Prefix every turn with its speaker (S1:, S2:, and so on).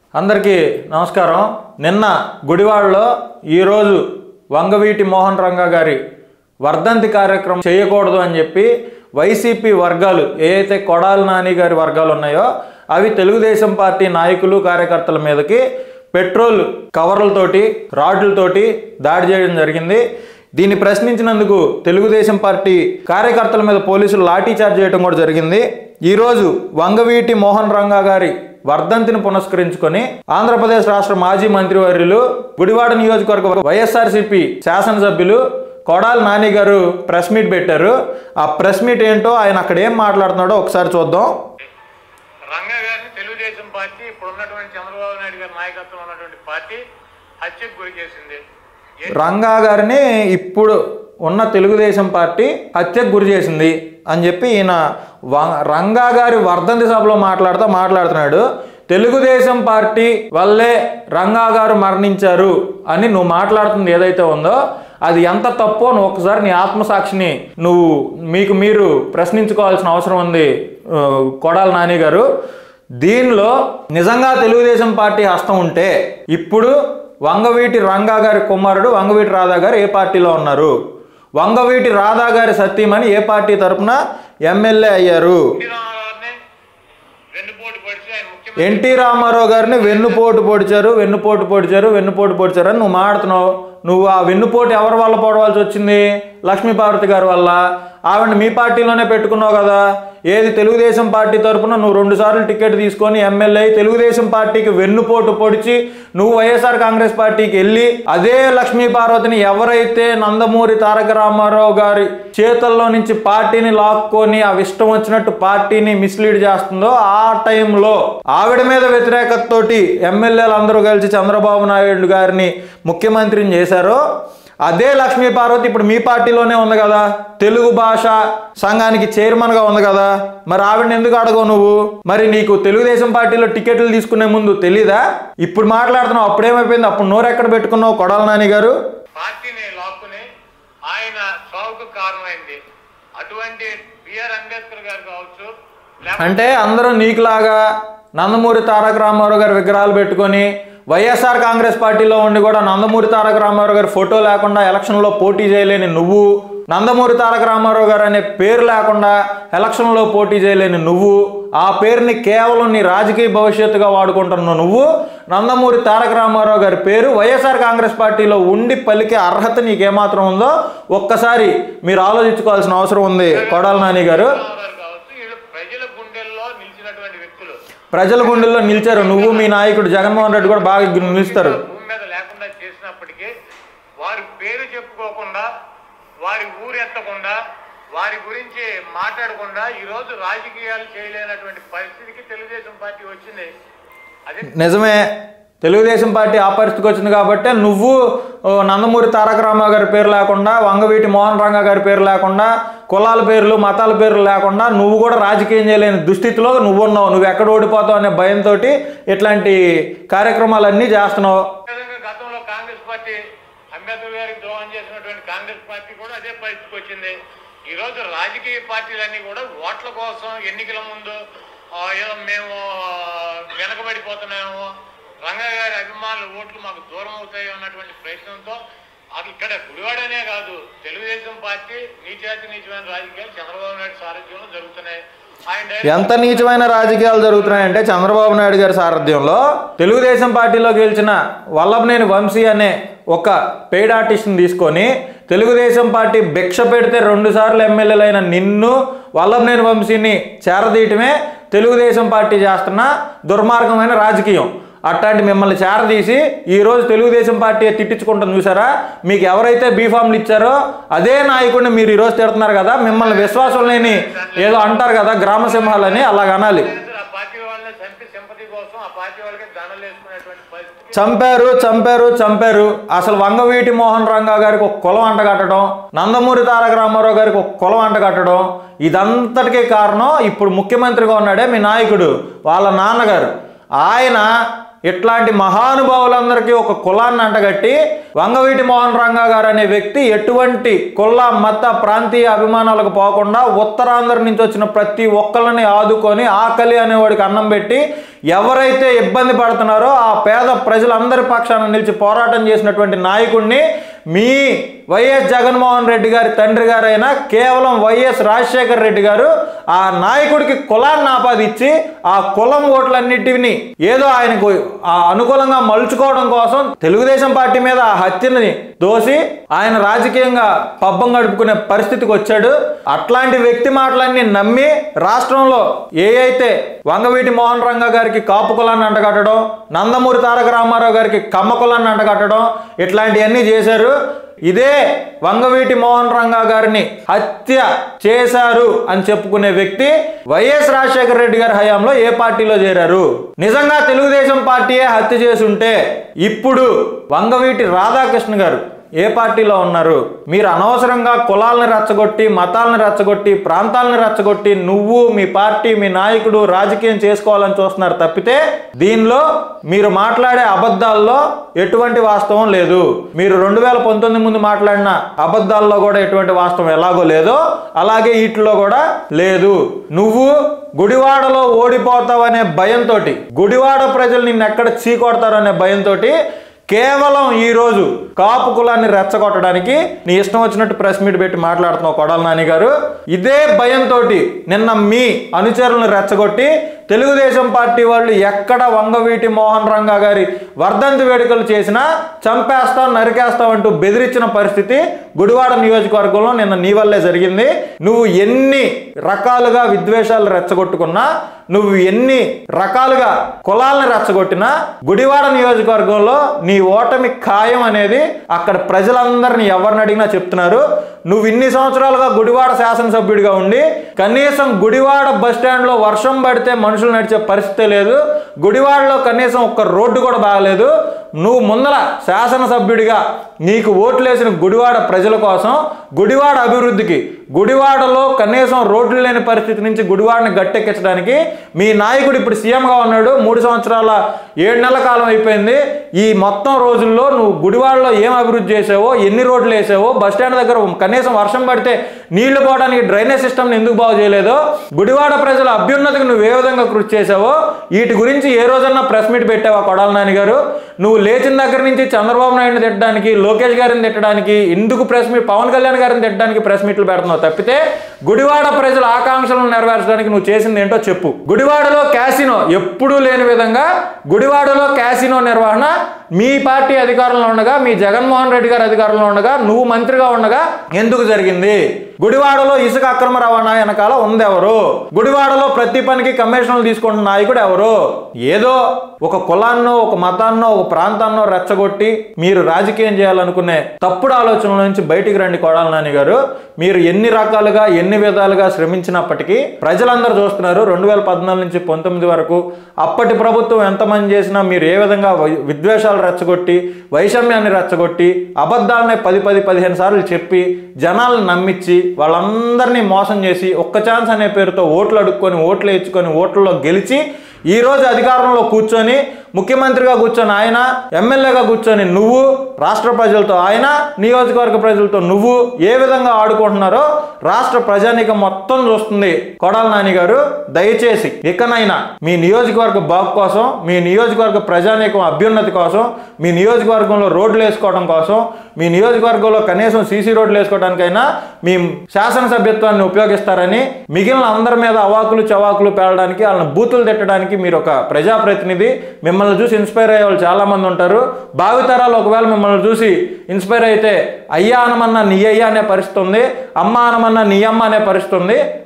S1: అందరికీ నమస్కారం నిన్న గుడివాడలో ఈరోజు వంగవీటి మోహన్ రంగా గారి వర్ధంతి కార్యక్రమం చేయకూడదు అని చెప్పి వైసీపీ వర్గాలు ఏదైతే కొడాలి నాని గారి వర్గాలు ఉన్నాయో అవి తెలుగుదేశం పార్టీ నాయకులు కార్యకర్తల మీదకి పెట్రోల్ కవర్లతోటి రాడ్లతోటి దాడి చేయడం జరిగింది దీన్ని ప్రశ్నించినందుకు తెలుగుదేశం పార్టీ కార్యకర్తల మీద పోలీసులు లాఠీ చార్జ్ చేయడం కూడా జరిగింది ఈరోజు వంగవీటి మోహన్ రంగా గారి వర్ధంతిని పునస్కరించుకొని ఆంధ్రప్రదేశ్ రాష్ట్ర మాజీ మంత్రివర్యులు గుడివాడ నియోజకవర్గ వైఎస్ఆర్సీపీ శాసనసభ్యులు కొడాలి నాని గారు ప్రెస్ మీట్ పెట్టారు ఆ ప్రెస్ మీట్ ఏంటో ఆయన అక్కడ ఏం మాట్లాడుతున్నాడో ఒకసారి చూద్దాం
S2: రంగా గారిని తెలుగుదేశం పార్టీ ఇప్పుడు ఉన్నటువంటి చంద్రబాబు నాయుడు గారి నాయకత్వం ఉన్నటువంటి పార్టీ హత్యకు గురి చేసింది ఏ-
S1: రంగా గారిని ఇప్పుడు ఉన్న తెలుగుదేశం పార్టీ హత్యకు గురి చేసింది అని చెప్పి ఈయన వ- రంగా గారి వర్ధంతి సభలో మాట్లాడుతూ మాట్లాడుతున్నాడు తెలుగుదేశం పార్టీ వల్లే రంగా గారు మరణించారు అని నువ్వు మాట్లాడుతుంది ఏదైతే ఉందో అది ఎంత తప్పో నువ్వు ఒకసారి నీ ఆత్మసాక్షిని నువ్వు మీకు మీరు ప్రశ్నించుకోవాల్సిన అవసరం ఉంది ఆ, కొడాలి నాని గారు దీనిలో నిజంగా తెలుగుదేశం పార్టీ హస్తం ఉంటే ఇప్పుడు వంగవీటి రంగా గారి కుమారుడు వంగవీటి రాధా గారు ఏ పార్టీలో ఉన్నారు వంగవీటి రాధా గారి సత్యమని ఏ పార్టీ తరపున ఎమ్మెల్యే అయ్యారు
S2: ఎన్టీ రామారావుని వెన్నుపోటు పడిచి ఆయన ముఖ్యమంత్రి
S1: ఎన్టీ రామారావు గారిని వెన్నుపోటు పొడిచారు వెన్నుపోటు పొడిచారు వెన్నుపోటు పొడిచారు అని నువ్వు మాడుతున్నావు నువ్వు ఆ వెన్నుపోటు ఎవరి వల్ల పోడవలసి వచ్చింది లక్ష్మీపార్వతి గారి వల్ల ఆవిడ మీ పార్టీలోనే పెట్టుకున్నావు కదా ఏది తెలుగుదేశం పార్టీ తరపున నువ్వు రెండు సార్లు టికెట్ తీసుకొని ఎమ్మెల్యే అయి తెలుగుదేశం పార్టీకి వెన్నుపోటు పొడిచి నువ్వు వైఎస్ఆర్ కాంగ్రెస్ పార్టీకి వెళ్ళి అదే లక్ష్మీ పార్వతిని ఎవరైతే నందమూరి తారక రామారావు గారి చేతుల్లో నుంచి పార్టీని లాక్కొని ఆ ఇష్టం వచ్చినట్టు పార్టీని మిస్లీడ్ చేస్తుందో ఆ టైంలో ఆవిడ మీద వ్యతిరేకతతోటి ఎమ్మెల్యేలు అందరూ కలిసి చంద్రబాబు నాయుడు గారిని ముఖ్యమంత్రిని చేశారో అదే లక్ష్మీ పార్వతి ఇప్పుడు మీ పార్టీలోనే ఉంది కదా తెలుగు భాష సంఘానికి చైర్మన్ గా ఉంది కదా మరి ఆవిడని ఎందుకు అడగవు నువ్వు మరి నీకు తెలుగుదేశం పార్టీలో టికెట్లు తీసుకునే ముందు తెలీదా ఇప్పుడు మాట్లాడుతున్నావు అప్పుడేమైపోయింది అప్పుడు నోరు ఎక్కడ పెట్టుకున్నావు కొడాల నాని గారు
S2: పార్టీని లాక్కుని ఆయన సావుకు కారణమైంది అటువంటి బిఆర్ అంబేద్కర్ గారు కావచ్చు లేకపోతే
S1: అంటే అందరూ నీకులాగా నందమూరి తారక రామారావు గారి విగ్రహాలు పెట్టుకొని వైఎస్ఆర్ కాంగ్రెస్ పార్టీలో ఉండి కూడా నందమూరి తారక రామారావు గారి ఫోటో లేకుండా ఎలక్షన్లో పోటీ చేయలేని నువ్వు నందమూరి తారక రామారావు గారు అనే పేరు లేకుండా ఎలక్షన్లో పోటీ చేయలేని నువ్వు ఆ పేరుని కేవలం నీ రాజకీయ భవిష్యత్తుగా వాడుకుంటున్న నువ్వు నందమూరి తారక రామారావు గారి పేరు వైఎస్ఆర్ కాంగ్రెస్ పార్టీలో ఉండి పలికే అర్హత నీకేమాత్రం ఉందో ఒక్కసారి మీరు ఆలోచించుకోవాల్సిన అవసరం ఉంది కొడాల నాని గారు
S2: చంద్రబాబు గారు కావచ్చు వీళ్ళు ప్రజల గుండెల్లో నిలిచినటువంటి వ్యక్తులు
S1: ప్రజల గుండెల్లో నిలిచారు నువ్వు మీ నాయకుడు జగన్మోహన్ రెడ్డి కూడా బాగా నిలుస్తారు
S2: భూమి మీద లేకుండా చేసినప్పటికీ వారి పేరు చెప్పుకోకుండా వారి ఊరు ఎత్తకుండా వారి గురించి మాట్లాడకుండా ఈరోజు రాజకీయాలు చేయలేనటువంటి పరిస్థితికి తెలుగుదేశం పార్టీ వచ్చింది అదే
S1: నిజమే తెలుగుదేశం పార్టీ ఆ పరిస్థితికి వచ్చింది కాబట్టి నువ్వు ఓ, నందమూరి తారక రామారావు గారి పేరు లేకుండా వంగవీటి మోహన్ రంగా గారి పేరు లేకుండా కులాల పేర్లు మతాల పేర్లు లేకుండా నువ్వు కూడా రాజకీయం చేయలేని దుస్థితిలో నువ్వు ఉన్నావు నువ్వు ఎక్కడ ఓడిపోతావు అనే భయంతో ఇట్లాంటి కార్యక్రమాలన్నీ చేస్తున్నావు
S2: విధంగా గతంలో కాంగ్రెస్ పార్టీ అంబేద్కర్ గారికి ద్రోహం చేసినటువంటి కాంగ్రెస్ పార్టీ కూడా అదే పరిస్థితికి వచ్చింది ఈ రోజు రాజకీయ పార్టీలన్నీ కూడా ఓట్ల కోసం ఎన్నికల ముందు ఆ, ఏదో మేము ఆ, వెనకబడిపోతున్నాము రంగా గారి అభిమానుల ఓట్లు మాకు దూరం అవుతాయి అన్నటువంటి ప్రయత్నంతో అది ఇక్కడ గుడివాడనే కాదు తెలుగుదేశం పార్టీ నీచాతి నీచమైన రాజకీయాలు చంద్రబాబు నాయుడు సారథ్యంలో జరుగుతున్నాయి ఆయన డైరెక్ట్
S1: ఎంత నీచమైన రాజకీయాలు జరుగుతున్నాయంటే చంద్రబాబు నాయుడు గారి సారథ్యంలో తెలుగుదేశం పార్టీలో గెలిచిన వల్లభనేని వంశీ అనే ఒక పెయిడ్ ఆర్టిస్ట్ని తీసుకొని తెలుగుదేశం పార్టీ భిక్ష పెడితే రెండు సార్లు ఎమ్మెల్యేలైన నిన్ను వల్లభనేని వంశీని చేరదీయటమే తెలుగుదేశం పార్టీ చేస్తున్న దుర్మార్గమైన రాజకీయం అట్లాంటి మిమ్మల్ని చేరదీసి ఈరోజు తెలుగుదేశం పార్టీ తిట్టించుకుంటుంది చూసారా మీకు ఎవరైతే బీఫామ్లు ఇచ్చారో అదే నాయకుడిని మీరు ఈరోజు తిడుతున్నారు కదా మిమ్మల్ని విశ్వాసం లేని ఏదో అంటారు కదా గ్రామ సింహాలని అలాగ అనాలి
S2: ఆ పార్టీ వాళ్ళని చంపి సింపతి కోసం ఆ పార్టీ వాళ్ళకి దండలు వేసుకునేటువంటి పరిస్థితి
S1: చంపారు చంపారు చంపారు అసలు వంగవీటి మోహన్ రంగా గారికి ఒక కులం అంటగట్టడం నందమూరి తారక రామారావు గారికి ఒక కులం అంటగట్టడం ఇదంతటికీ కారణం ఇప్పుడు ముఖ్యమంత్రిగా ఉన్నాడే మీ నాయకుడు వాళ్ళ నాన్నగారు ఆయన ఇట్లాంటి మహానుభావులందరికీ ఒక కులాన్ని అంటగట్టి వంగవీటి మోహన్ రంగా గారు అనే వ్యక్తి ఎటువంటి కుల మత ప్రాంతీయ అభిమానాలకు పోకుండా ఉత్తరాంధ్ర నుంచి వచ్చిన ప్రతి ఒక్కళ్ళని ఆదుకొని ఆకలి అనేవాడికి అన్నం పెట్టి ఎవరైతే ఇబ్బంది పడుతున్నారో ఆ పేద ప్రజలందరి పక్షాన నిలిచి పోరాటం చేసినటువంటి నాయకుడిని మీ వైఎస్ జగన్మోహన్ రెడ్డి గారి తండ్రి గారైన కేవలం వైఎస్ రాజశేఖర్ రెడ్డి గారు ఆ నాయకుడికి కులాన్ని ఆపాదించి ఆ కులం ఓట్లన్నిటిని ఏదో ఆయనకు ఆ అనుకూలంగా మలుచుకోవడం కోసం తెలుగుదేశం పార్టీ మీద ఆ హత్యని దోసి ఆయన రాజకీయంగా పబ్బం గడుపుకునే పరిస్థితికి వచ్చాడు అట్లాంటి వ్యక్తి మాటలన్నీ నమ్మి రాష్ట్రంలో ఏ అయితే వంగవీటి మోహన్ రంగ గారికి కాపు కులాన్ని అంటగట్టడం నందమూరి తారక రామారావు గారికి కమ్మ కులాన్ని అంటగట్టడం ఇట్లాంటివన్నీ చేశారు ఇదే వంగవీటి మోహన్ రంగా గారిని హత్య చేశారు అని చెప్పుకునే వ్యక్తి వైఎస్ రాజశేఖర రెడ్డి గారి హయాంలో ఏ పార్టీలో చేరారు నిజంగా తెలుగుదేశం పార్టీయే హత్య చేసుంటే ఇప్పుడు వంగవీటి రాధాకృష్ణ గారు ఏ పార్టీలో ఉన్నారు మీరు అనవసరంగా కులాలను రెచ్చగొట్టి మతాలను రెచ్చగొట్టి ప్రాంతాలను రెచ్చగొట్టి నువ్వు మీ పార్టీ మీ నాయకుడు రాజకీయం చేసుకోవాలని చూస్తున్నారు తప్పితే దీనిలో మీరు మాట్లాడే అబద్ధాల్లో ఎటువంటి వాస్తవం లేదు మీరు రెండు వేల పంతొమ్మిది ముందు మాట్లాడిన అబద్ధాల్లో కూడా ఎటువంటి వాస్తవం ఎలాగో లేదో అలాగే వీటిలో కూడా లేదు నువ్వు గుడివాడలో ఓడిపోతావనే భయంతో గుడివాడ ప్రజలు నిన్ను ఎక్కడ చీకొడతారనే భయంతో కేవలం ఈరోజు కాపు కులాన్ని రెచ్చగొట్టడానికి నీ ఇష్టం వచ్చినట్టు ప్రెస్ మీట్ పెట్టి మాట్లాడుతున్నావు కొడాల నాని గారు ఇదే భయంతో నిన్న మీ అనుచరులను రెచ్చగొట్టి తెలుగుదేశం పార్టీ వాళ్ళు ఎక్కడ వంగవీటి మోహన్ రంగా గారి వర్ధంతి వేడుకలు చేసినా చంపేస్తాం నరికేస్తాం అంటూ బెదిరించిన పరిస్థితి గుడివాడ నియోజకవర్గంలో నిన్న నీ వల్లే జరిగింది నువ్వు ఎన్ని రకాలుగా విద్వేషాలు రెచ్చగొట్టుకున్నా నువ్వు ఎన్ని రకాలుగా కులాలను రెచ్చగొట్టినా గుడివాడ నియోజకవర్గంలో నీ ఓటమి ఖాయం అనేది అక్కడ ప్రజలందరినీ ఎవరిని అడిగినా చెప్తున్నారు నువ్వు ఇన్ని సంవత్సరాలుగా గుడివాడ శాసనసభ్యుడిగా ఉండి కనీసం గుడివాడ బస్ స్టాండ్లో వర్షం పడితే మనుషులు నడిచే పరిస్థితే లేదు గుడివాడలో కనీసం ఒక్క రోడ్డు కూడా బాగలేదు నువ్వు ముందర శాసనసభ్యుడిగా నీకు ఓట్లేసిన గుడివాడ ప్రజల కోసం గుడివాడ అభివృద్ధికి గుడివాడలో కనీసం రోడ్లు లేని పరిస్థితి నుంచి గుడివాడని గట్టెక్కించడానికి మీ నాయకుడు ఇప్పుడు సీఎంగా ఉన్నాడు మూడు సంవత్సరాల ఏడు నెలల కాలం అయిపోయింది ఈ మొత్తం రోజుల్లో నువ్వు గుడివాడలో ఏం అభివృద్ధి చేసావో ఎన్ని రోడ్లు వేసావో బస్ స్టాండ్ దగ్గర కనీసం వర్షం పడితే నీళ్లు పోవడానికి డ్రైనేజ్ సిస్టమ్ని ఎందుకు బాగు చేయలేదో గుడివాడ ప్రజల అభ్యున్నతికి నువ్వు ఏ విధంగా కృషి చేసావో వీటి గురించి ఏ రోజన్నా ప్రెస్ మీట్ పెట్టావా కొడాల నాని గారు నువ్వు లేచిన దగ్గర నుంచి చంద్రబాబు నాయుడుని తిట్టడానికి లోకేష్ గారిని తిట్టడానికి ఎందుకు ప్రెస్ మీట్ పవన్ కళ్యాణ్ గారిని తిట్టడానికి ప్రెస్ మీట్లు పెడుతున్నావు తప్పితే గుడివాడ ప్రజల ఆకాంక్షలను నెరవేర్చడానికి నువ్వు చేసింది ఏంటో చెప్పు గుడివాడలో క్యాసినో ఎప్పుడూ లేని విధంగా గుడివాడలో క్యాసినో నిర్వహణ మీ పార్టీ అధికారంలో ఉండగా మీ జగన్మోహన్ రెడ్డి గారు అధికారంలో ఉండగా నువ్వు మంత్రిగా ఉండగా ఎందుకు జరిగింది గుడివాడలో ఇసుక అక్రమ రవాణా వెనకాల ఉందెవరు గుడివాడలో ప్రతి పనికి కమిషన్లు తీసుకుంటున్న నాయకుడు ఎవరు ఏదో ఒక కులాన్నో ఒక మతాన్నో ఒక ప్రాంతాన్నో రెచ్చగొట్టి మీరు రాజకీయం చేయాలనుకునే తప్పుడు ఆలోచనల నుంచి బయటికి రండి కొడాల నాని గారు మీరు ఎన్ని రకాలుగా ఎన్ని విధాలుగా శ్రమించినప్పటికీ ప్రజలందరూ చూస్తున్నారు రెండు వేల పద్నాలుగు నుంచి పంతొమ్మిది వరకు అప్పటి ప్రభుత్వం ఎంతమంది చేసినా మీరు ఏ విధంగా వై- విద్వేషాలు రెచ్చగొట్టి వైషమ్యాన్ని రెచ్చగొట్టి అబద్ధాలనే పది పది పదిహేను సార్లు చెప్పి జనాలను నమ్మించి వాళ్ళందరినీ మోసం చేసి ఒక్క ఛాన్స్ అనే పేరుతో ఓట్లు అడుక్కొని ఓట్లు ఇచ్చుకొని ఓట్లలో గెలిచి ఈ రోజు అధికారంలో కూర్చొని ముఖ్యమంత్రిగా కూర్చొని ఆయన ఎమ్మెల్యేగా కూర్చొని నువ్వు రాష్ట్ర ప్రజలతో ఆయన నియోజకవర్గ ప్రజలతో నువ్వు ఏ విధంగా ఆడుకుంటున్నారో రాష్ట్ర ప్రజానీకం మొత్తం చూస్తుంది కొడాల నాని గారు దయచేసి ఇకనైనా మీ నియోజకవర్గ బాగు కోసం మీ నియోజకవర్గ ప్రజానీకం అభ్యున్నతి కోసం మీ నియోజకవర్గంలో రోడ్లు వేసుకోవడం కోసం మీ నియోజకవర్గంలో కనీసం సీసీ రోడ్లు వేసుకోవడానికైనా మీ శాసనసభ్యత్వాన్ని ఉపయోగిస్తారని మిగిలిన అందరి మీద అవాకులు చవాకులు పేలడానికి వాళ్ళని బూతులు తిట్టడానికి మీరు ఒక ప్రజాప్రతినిధి మిమ్మల్ని చూసి ఇన్స్పైర్ అయ్యే వాళ్ళు చాలా మంది ఉంటారు భావితరాలు ఒకవేళ మిమ్మల్ని చూసి ఇన్స్పైర్ అయితే అయ్యా అనమన్నా నీ అయ్యా అనే పరిస్థితి ఉంది అమ్మ అనమన్నా నీ అమ్మ అనే పరిస్థితి ఉంది